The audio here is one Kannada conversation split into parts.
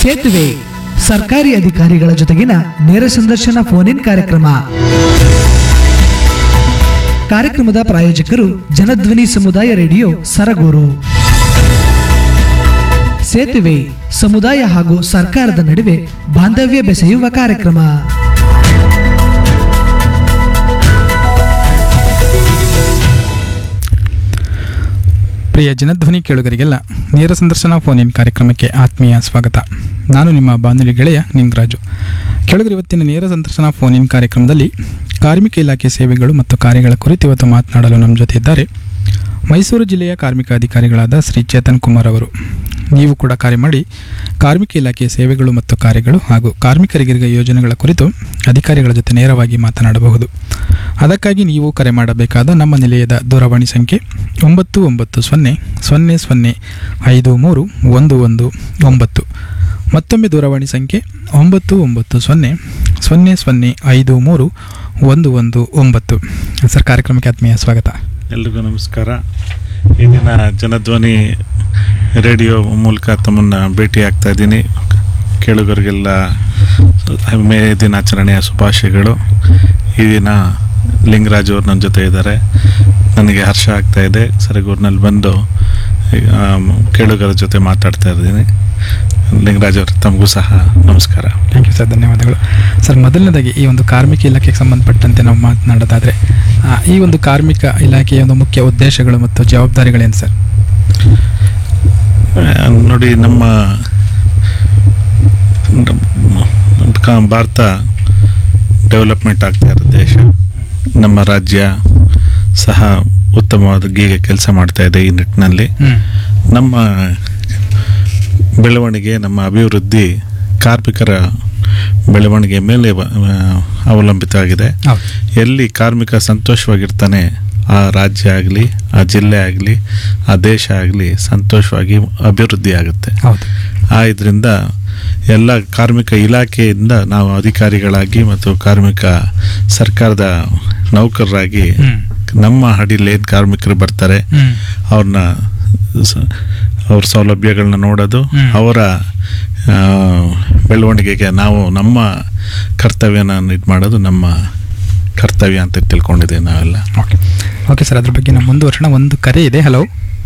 ಸೇತುವೆ ಸರ್ಕಾರಿ ಅಧಿಕಾರಿಗಳ ಜೊತೆಗಿನ ನೇರ ಸಂದರ್ಶನ ಫೋನ್ ಇನ್ ಕಾರ್ಯಕ್ರಮ ಕಾರ್ಯಕ್ರಮದ ಪ್ರಾಯೋಜಕರು ಜನಧ್ವನಿ ಸಮುದಾಯ ರೇಡಿಯೋ ಸರಗೂರು ಸೇತುವೆ ಸಮುದಾಯ ಹಾಗೂ ಸರ್ಕಾರದ ನಡುವೆ ಬಾಂಧವ್ಯ ಬೆಸೆಯುವ ಕಾರ್ಯಕ್ರಮ ಪ್ರಿಯ ಜನಧ್ವನಿ ಕೇಳುಗರಿಗೆಲ್ಲ ನೇರ ಸಂದರ್ಶನ ಫೋನ್ ಇನ್ ಕಾರ್ಯಕ್ರಮಕ್ಕೆ ಆತ್ಮೀಯ ಸ್ವಾಗತ ನಾನು ನಿಮ್ಮ ಬಾನುಲಿ ಗೆಳೆಯ ನಿಂಗರಾಜು ಕೇಳುಗರು ಇವತ್ತಿನ ನೇರ ಸಂದರ್ಶನ ಫೋನ್ ಇನ್ ಕಾರ್ಯಕ್ರಮದಲ್ಲಿ ಕಾರ್ಮಿಕ ಇಲಾಖೆ ಸೇವೆಗಳು ಮತ್ತು ಕಾರ್ಯಗಳ ಕುರಿತು ಇವತ್ತು ಮಾತನಾಡಲು ನಮ್ಮ ಜೊತೆ ಇದ್ದಾರೆ ಮೈಸೂರು ಜಿಲ್ಲೆಯ ಕಾರ್ಮಿಕ ಅಧಿಕಾರಿಗಳಾದ ಶ್ರೀ ಚೇತನ್ ಕುಮಾರ್ ಅವರು ನೀವು ಕೂಡ ಕಾರ್ಯ ಮಾಡಿ ಕಾರ್ಮಿಕ ಇಲಾಖೆಯ ಸೇವೆಗಳು ಮತ್ತು ಕಾರ್ಯಗಳು ಹಾಗೂ ಕಾರ್ಮಿಕರಿಗಿರುವ ಯೋಜನೆಗಳ ಕುರಿತು ಅಧಿಕಾರಿಗಳ ಜೊತೆ ನೇರವಾಗಿ ಮಾತನಾಡಬಹುದು ಅದಕ್ಕಾಗಿ ನೀವು ಕರೆ ಮಾಡಬೇಕಾದ ನಮ್ಮ ನಿಲಯದ ದೂರವಾಣಿ ಸಂಖ್ಯೆ ಒಂಬತ್ತು ಒಂಬತ್ತು ಸೊನ್ನೆ ಸೊನ್ನೆ ಸೊನ್ನೆ ಐದು ಮೂರು ಒಂದು ಒಂದು ಒಂಬತ್ತು ಮತ್ತೊಮ್ಮೆ ದೂರವಾಣಿ ಸಂಖ್ಯೆ ಒಂಬತ್ತು ಒಂಬತ್ತು ಸೊನ್ನೆ ಸೊನ್ನೆ ಸೊನ್ನೆ ಐದು ಮೂರು ಒಂದು ಒಂದು ಒಂಬತ್ತು ಸರ್ ಕಾರ್ಯಕ್ರಮಕ್ಕೆ ಆತ್ಮೀಯ ಸ್ವಾಗತ ಎಲ್ರಿಗೂ ನಮಸ್ಕಾರ ಈ ದಿನ ಜನಧ್ವನಿ ರೇಡಿಯೋ ಮೂಲಕ ತಮ್ಮನ್ನು ಭೇಟಿ ಆಗ್ತಾ ಇದ್ದೀನಿ ಕೇಳುಗರಿಗೆಲ್ಲ ಮೇ ದಿನಾಚರಣೆಯ ಶುಭಾಶಯಗಳು ಈ ದಿನ ಲಿಂಗರಾಜ್ ಅವ್ರು ನನ್ನ ಜೊತೆ ಇದ್ದಾರೆ ನನಗೆ ಹರ್ಷ ಆಗ್ತಾ ಇದೆ ಸರಗೂರಿನಲ್ಲಿ ಬಂದು ಆ, ಕೇಳುಗರ ಜೊತೆ ಮಾತಾಡ್ತಾ ಇದ್ದೀನಿ ಲಿಂಗರಾಜ್ ಅವರು ತಮಗೂ ಸಹ ನಮಸ್ಕಾರ ಥ್ಯಾಂಕ್ ಯು ಸರ್ ಧನ್ಯವಾದಗಳು ಸರ್ ಮೊದಲನೇದಾಗಿ ಈ ಒಂದು ಕಾರ್ಮಿಕ ಇಲಾಖೆಗೆ ಸಂಬಂಧಪಟ್ಟಂತೆ ನಾವು ಮಾತನಾಡೋದಾದರೆ ಆ, ಈ ಒಂದು ಕಾರ್ಮಿಕ ಇಲಾಖೆಯ ಒಂದು ಮುಖ್ಯ ಉದ್ದೇಶಗಳು ಮತ್ತು ಜವಾಬ್ದಾರಿಗಳೇನು ಸರ್ ಆ, ನೋಡಿ ನಮ್ಮ ನಮ್ಮ ಕ- ಭಾರತ ಡೆವಲಪ್ಮೆಂಟ್ ಆಗ್ತಾ ಇರೋ ದೇಶ ನಮ್ಮ ರಾಜ್ಯ ಸಹ ಉತ್ತಮವಾದ ಗೀಗೆ ಕೆಲಸ ಮಾಡ್ತಾ ಇದೆ ಈ ನಿಟ್ಟಿನಲ್ಲಿ ನಮ್ಮ ಬೆಳವಣಿಗೆ ನಮ್ಮ ಅಭಿವೃದ್ಧಿ ಕಾರ್ಮಿಕರ ಬೆಳವಣಿಗೆ ಮೇಲೆ ಬ- ಆ, ಅವಲಂಬಿತವಾಗಿದೆ ಹೌದು ಎಲ್ಲಿ ಕಾರ್ಮಿಕ ಸಂತೋಷವಾಗಿರ್ತಾನೆ ಆ ರಾಜ್ಯ ಆಗಲಿ ಆ ಜಿಲ್ಲೆ ಆಗಲಿ ಆ ದೇಶ ಆಗಲಿ ಸಂತೋಷವಾಗಿ ಅಭಿವೃದ್ಧಿ ಆಗುತ್ತೆ ಹೌದು ಆ ಇದರಿಂದ ಎಲ್ಲ ಕಾರ್ಮಿಕ ಇಲಾಖೆಯಿಂದ ನಾವು ಅಧಿಕಾರಿಗಳಾಗಿ ಮತ್ತು ಕಾರ್ಮಿಕ ಸರ್ಕಾರದ ನೌಕರರಾಗಿ ಹ್ಮ್. ನಮ್ಮ ಹಡಿಲಿ ಏನು ಕಾರ್ಮಿಕರು ಬರ್ತಾರೆ ಹ್ಮ್. ಅವ್ರನ್ನ ಸ- ಅವ್ರ ಸೌಲಭ್ಯಗಳನ್ನ ನೋಡೋದು ಹ್ಮ್. ಅವರ ಆ, ಬೆಳವಣಿಗೆಗೆ ನಾವು ನಮ್ಮ ಕರ್ತವ್ಯನ ಇದು ಮಾಡೋದು ನಮ್ಮ ಕರ್ತವ್ಯ ಅಂತ ತಿಳ್ಕೊಂಡಿದ್ದೀವಿ ನಾವೆಲ್ಲ ಓಕೆ ಓಕೆ ಸರ್ ಅದ್ರ ಬಗ್ಗೆ ನಾವು ಮುಂದುವರ್ಸೋಣ ಒಂದು ಕರೆ ಇದೆ ಹಲೋ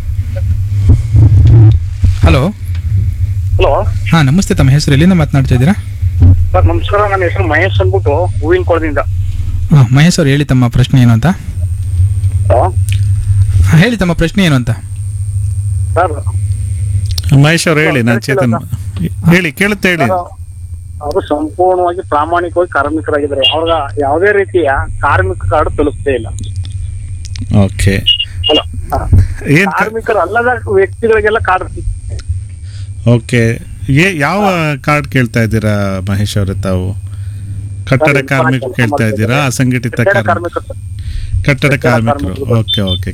ಹಲೋ ಹಲೋ ಹಾಂ ನಮಸ್ತೆ ತಮ್ಮ ಹೆಸರು ಎಲ್ಲಿಂದ ಮಾತನಾಡ್ತಾ ಇದ್ದೀರಾ ಸರ್ ನಮಸ್ಕಾರ ನನ್ನ ಹೆಸರು ಮಹೇಶ್ ಅಂದ್ಬಿಟ್ಟು ಹೂವಿನ ಕೊಳದಿಂದ ಹಾಂ ಮಹೇಶ್ ಅವ್ರು ಹೇಳಿ ತಮ್ಮ ಪ್ರಶ್ನೆ ಏನು ಅಂತ ಹಲೋ ಹಾಂ, ಹೇಳಿ ತಮ್ಮ ಪ್ರಶ್ನೆ ಏನು ಅಂತ ಸರ್ ಮಹೇಶ್ ಅವ್ರು ಹೇಳಿ ನಾನು ಚೇತನ್ ಹೇಳಿ ಕೇಳುತ್ತೆ ಹೇಳಿ ಸರ್, ಅವರು ಸಂಪೂರ್ಣವಾಗಿ ಪ್ರಾಮಾಣಿಕವಾಗಿ ಕಾರ್ಮಿಕರಾಗಿದ್ದಾರೆ ಅವ್ರ ಯಾವುದೇ ರೀತಿಯ ಕಾರ್ಮಿಕ ಕಾರ್ಡ್ ತಲುಪ್ತೇ ಇಲ್ಲ ಓಕೆ ಹಲೋ ಏನ್ ಕ- ಕಾರ್ಮಿಕರು ಅಲ್ಲದ ವ್ಯಕ್ತಿಗಳಿಗೆಲ್ಲ ಕಾರ್ಡ್ ಓಕೆ ಏ ಯಾವ ಕಾರ್ಡ್ ಕೇಳ್ತಾ ಇದ್ದೀರಾ ಮಹೇಶ್ ಅವರೇ ತಾವು ಕಟ್ಟಡ ಕಾರ್ಮಿಕರು ಕೇಳ್ತಾ ಇದ್ದೀರಾ ಅಸಂಘಟಿತ ಕಾರ್ಮಿಕ ಕಾರ್ಮಿಕರು ಕಟ್ಟಡ ಕಟ್ಟಡ ಕಾರ್ಮಿಕರು ಕಾರ್ಮಿಕರು. Okay okay